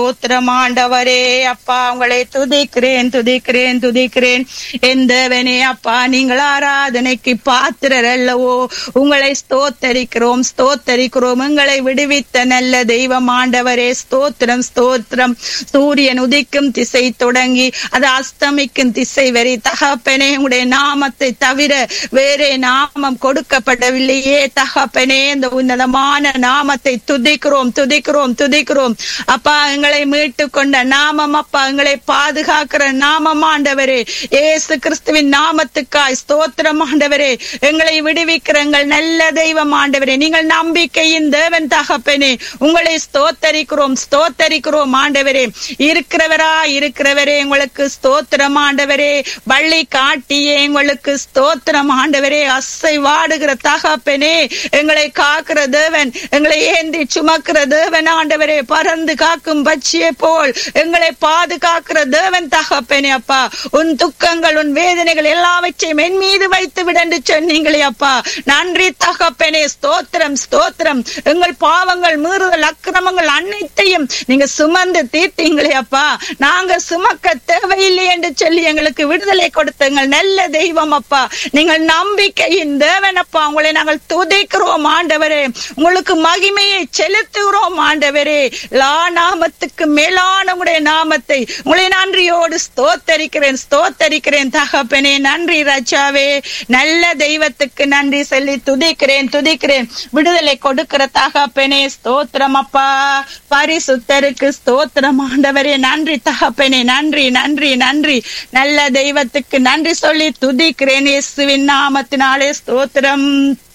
ஸ்தோத்திரம் ஆண்டவரே அப்பா உங்களை துதிக்கிறேன் துதிக்கிறேன் துதிக்கிறேன் எந்தவனே அப்பா நீங்கள் ஆராதனைக்கு பாத்திரர் அல்லவோ உங்களை ஸ்தோத்தரிக்கிறோம் ஸ்தோத்தரிக்கிறோம் உங்களை விடுவித்த நல்ல தெய்வம் ஆண்டவரே ஸ்தோத்திரம் ஸ்தோத்திரம் சூரியன் உதிக்கும் திசை தொடங்கி அது அஸ்தமிக்கும் திசை வரை தகப்பனே உங்களுடைய நாமத்தை தவிர வேறே நாமம் கொடுக்கப்படவில்லையே தகப்பனே இந்த உன்னதமான நாமத்தை துதிக்கிறோம் துதிக்கிறோம் துதிக்கிறோம் அப்பா எங்களை மீட்டு கொண்ட நாமம் அப்பா எங்களை பாதுகாக்கிற நாமம் ஆண்டவரே ஏசு கிறிஸ்துவின் நாமத்துக்காய் ஸ்தோத்திரம் ஆண்டவரே எங்களை விடுவிக்கிற எங்கள் நல்ல தெய்வம் ஆண்டவரே நீங்கள் நம்பிக்கையின் தேவன் தகப்பனே உங்களை ஸ்தோத்தரிக்கிறோம் ஸ்தோத்தரிக்கிறோம் ஆண்டவரே இருக்கிறவரா இருக்கிறவரே உங்களுக்கு ஸ்தோத்திரம் ஆண்டவரே வள்ளி காட்டியே உங்களுக்கு ஸ்தோத்திரம் ஆண்டவரே அசை வாடுகிற தகப்பனே எங்களை காக்கிற தேவன் எங்களை ஏந்தி சுமக்கிற தேவன் ஆண்டவரே பறந்து காக்கும் பட்சியை போல் எங்களை பாதுகாக்கிற தேவன் தகப்பனே அப்பா உன் துக்கங்கள் உன் வேதனைகள் எல்லாவற்றையும் என் மீது வைத்து விடண்டு சொன்னீங்களே அப்பா நன்றி தகப்பனே ஸ்தோத்திரம் ஸ்தோத்திரம் எங்கள் பாவங்கள் மீறுதல் அக்கிரமங்கள் அனைத்தையும் நீங்க சுமந்து தீர்த்தீங்களே அப்பா நாங்க சுமக்க தேவையில்லை என்று சொல்லி எங்களுக்கு விடுதலை கொடுத்த எங்கள் நல்ல தெய்வம் அப்பா நீங்கள் நம்பிக்கையின் தேவன் அப்பா உங்களை நாங்கள் துதிக்கிறோம் ஆண்டவரே உங்களுக்கு மகிமையை செலுத்துகிறோம் ஆண்டவரே லா நாமத்துக்கு மேலான உடைய நாமத்தை உங்களை நன்றியோடு ஸ்தோத்தரிக்கிறேன் ஸ்தோத்தரிக்கிறேன் தகப்பனே நன்றி ராஜாவே நல்ல தெய்வத்துக்கு நன்றி சொல்லி துதிக்கிறேன் துதிக்கிறேன் விடுதலை கொடுக்கிற தகப்பனே ஸ்தோத்திரம் அப்பா பரிசுத்தருக்கு ஸ்தோத்திரம் ஆண்டவரே நன்றி தகப்பனே நன்றி நன்றி நன்றி நல்ல தெய்வத்துக்கு நன்றி சொல்லி துதிக்கிறேன் இயேசுவின் நாமத்தினாலே ஸ்தோத்திரம்